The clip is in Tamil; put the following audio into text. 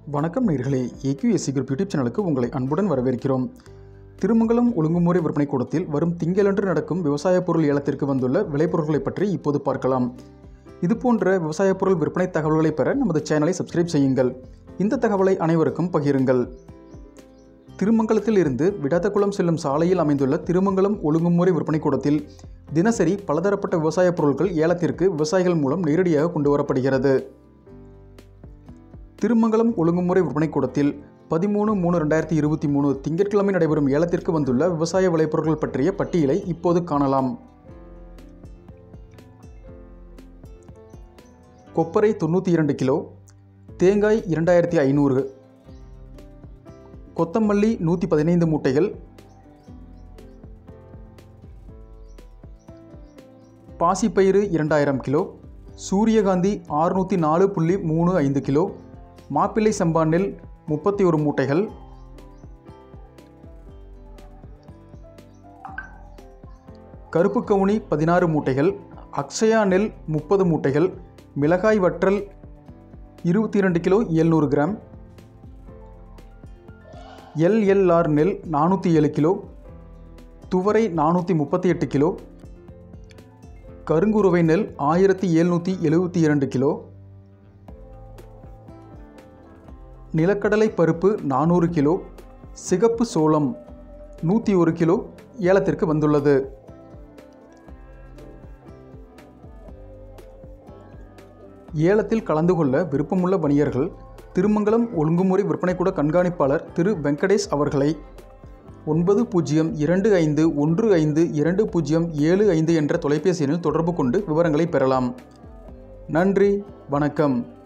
வணக்கம் நேர்களே ஏக்யூஎஸ்சி குரூப் யூடியூப் சேனலுக்கு உங்களை அன்புடன் வரவேற்கிறோம் திருமங்கலம் ஒழுங்குமுறை விற்பனை கூடத்தில் வரும் திங்களன்று நடக்கும் விவசாய பொருள் ஏலத்திற்கு வந்துள்ள விளைபொருட்களை பற்றி இப்போது பார்க்கலாம் இதுபோன்ற விவசாய பொருள் விற்பனை தகவல்களை பெற நமது சேனலை சப்ஸ்கிரைப் செய்யுங்கள் இந்த தகவலை அனைவருக்கும் பகிருங்கள் திருமங்கலத்தில் இருந்து விடாதகுளம் செல்லும் சாலையில் அமைந்துள்ள திருமங்கலம் ஒழுங்குமுறை விற்பனை கூடத்தில் தினசரி பலதரப்பட்ட விவசாய பொருட்கள் ஏலத்திற்கு விவசாயிகள் மூலம் நேரடியாக கொண்டு வரப்படுகிறது திருமங்கலம் ஒழுங்குமுறை விற்பனை கூடத்தில் பதிமூணு மூணு ரெண்டாயிரத்தி இருபத்தி மூணு திங்கட்கிழமை நடைபெறும் ஏலத்திற்கு வந்துள்ள விவசாய விளைபொருட்கள் பற்றிய பட்டியலை இப்போது காணலாம் கொப்பரை தொண்ணூற்றி இரண்டு கிலோ தேங்காய் இரண்டாயிரத்தி ஐநூறு கொத்தமல்லி நூற்றி பதினைந்து மூட்டைகள் பாசிப்பயிறு இரண்டாயிரம் கிலோ சூரியகாந்தி ஆறுநூற்றி நாலு புள்ளி மூணு ஐந்து கிலோ மாப்பிள்ளை சம்பா நெல் முப்பத்தி ஒரு மூட்டைகள் கருப்பு கவுனி பதினாறு மூட்டைகள் அக்ஷயா நெல் முப்பது மூட்டைகள் மிளகாய் வற்றல் இருபத்தி இரண்டு கிலோ எழுநூறு கிராம் எல்எல்ஆர் நெல் நானூற்றி ஏழு கிலோ துவரை நானூற்றி முப்பத்தி எட்டு கிலோ கருங்குருவை நெல் ஆயிரத்தி எழுநூற்றி எழுபத்தி இரண்டு கிலோ நிலக்கடலை பருப்பு நானூறு கிலோ சிகப்பு சோளம் நூற்றி ஒரு கிலோ ஏலத்திற்கு வந்துள்ளது ஏலத்தில் கலந்து கொள்ள விருப்பமுள்ள வணிகர்கள் திருமங்கலம் ஒழுங்குமுறை விற்பனைக்கூட கண்காணிப்பாளர் திரு வெங்கடேஷ் அவர்களை ஒன்பது பூஜ்ஜியம் இரண்டு ஐந்து ஒன்று ஐந்து இரண்டு பூஜ்ஜியம் ஏழு ஐந்து என்ற தொலைபேசி எண்ணில் தொடர்பு கொண்டு விவரங்களை பெறலாம் நன்றி வணக்கம்